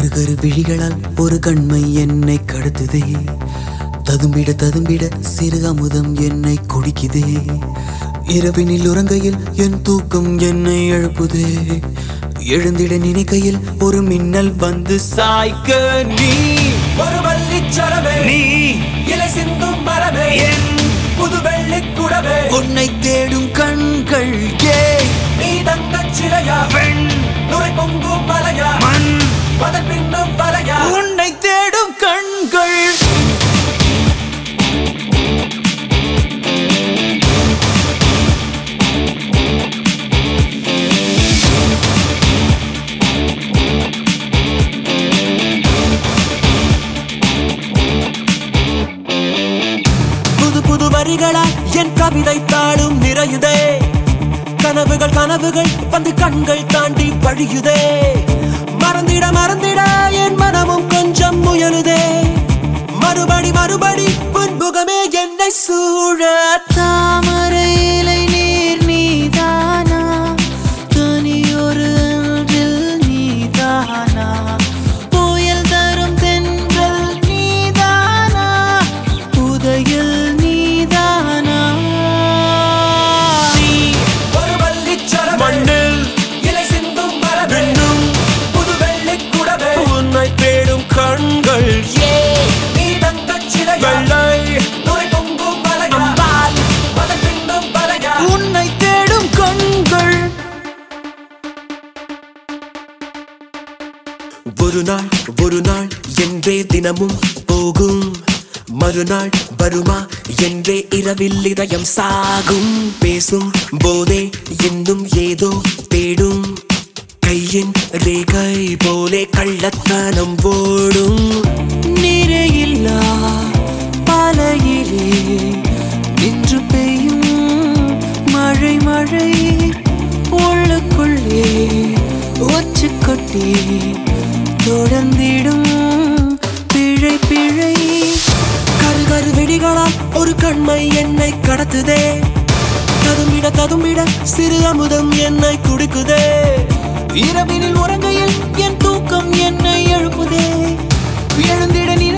கரு கரு விழிகளால் ஒரு கண்மை என்னை கடத்துதே ததும்பிட ததும்பிட சிறு அமுதம் என்னை குடிக்குதே இரவினில் உறங்கையில் என் தூக்கம் என்னை எழுப்புதே எழுந்திட நினைக்கையில் ஒரு மின்னல் வந்து சாய்க்க நீ ஒரு வள்ளிச்சரமே நீ இலை சிந்தும் மரமே என் புது வெள்ளிக் குடவே உன்னை தேடும் கண்கள் ஏ நீ தங்கச் சிலையா பெண் நுரை பொங்கும் மலையா மண் மதன் பின்னும் வலையா உன்னை தேடும் கண்கள் புது புது வரிகளால் என் கவிதை தாளும் நிறையுதே கனவுகள் கனவுகள் வந்து கண்கள் தாண்டி வழியுதே மறந்திட மறந்திட என் மனமும் கொஞ்சம் முயலுதே மறுபடி மறுபடி முன்புகமே என்னை சூழ தாமரை இலை நீர் நீதானா தனியொரு அன்றில் நீதானா புயல் தரும் தென்றல் நீதானா புதையல் நீதானா நீ ஒரு வள்ளிச்சரமே மண்ணில் இலை சிந்தும் மரமே பெண்ணும் புது வெள்ளிக் குடவே உன்னை தேடும் கண்கள் ஏ நீ தங்கச் சிலையா வெள்ளை நுரை பொங்கும் மலையா அம்பாள் மதன் பின்னும் வலையா உன்னை தேடும் கண்கள் ஒரு நாள் ஒரு நாள் என்றே தினமும் போகும் மறுநாள் வருமா என்றே இரவில் இதயம் சாகும் பேசும் போதே இன்னும் ஏதோ தேடும் கையின் ரேகை போலே கள்ளத்தனம் ஓடும் நிறையில்லா பாலையிலே நின்று பெய்யும் மழை மழை உள்ளுக்குள்ளே ஒச்சு கொட்டி தொடர்ந்திடும் பிழை பிழை கரு கரு வெடிகளால் ஒரு கண்மை என்னை கடத்துதே ததும்பிட ததும்பிட சிறு அமுதம் என்னை குடுக்குதே இரவினில் உறங்கையில் என் தூக்கம் என்னை எழுப்புதே எழுந்திட நினை